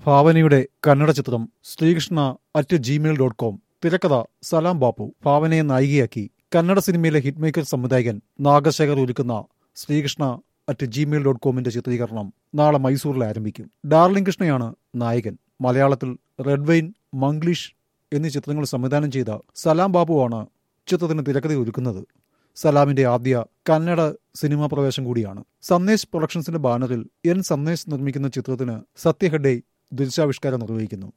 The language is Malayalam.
ഭാവനയുടെ കന്നഡ ചിത്രം Sreekrishna at Gmail dot com തിരക്കഥ സലാം ബാപ്പു ഭാവനയെ നായികയാക്കി കന്നഡ സിനിമയിലെ ഹിറ്റ് മേക്കർ സംവിധായകൻ നാഗശേഖർ ഒരുക്കുന്ന ശ്രീകൃഷ്ണ അറ്റ് ജിമെയിൽ ഡോട്ട് കോമിന്റെ ചിത്രീകരണം നാളെ മൈസൂരിൽ ആരംഭിക്കും ഡാർലിംഗ് കൃഷ്ണയാണ് നായകൻ മലയാളത്തിൽ റെഡ് വെയിൻ മംഗ്ലീഷ് എന്നീ ചിത്രങ്ങൾ സംവിധാനം ചെയ്ത സലാം ബാബുവാണ് ചിത്രത്തിന് തിരക്കഥ ഒരുക്കുന്നത് സലാമിന്റെ ആദ്യ കന്നഡ സിനിമാ പ്രവേശം കൂടിയാണ് സന്ദേശ് പ്രൊഡക്ഷൻസിന്റെ ബാനറിൽ എൻ സന്ദേശ് നിർമ്മിക്കുന്ന ചിത്രത്തിന് സത്യ ഹെഡെ ദൃശ്യാവിഷ്കാരം നിർവഹിക്കുന്നു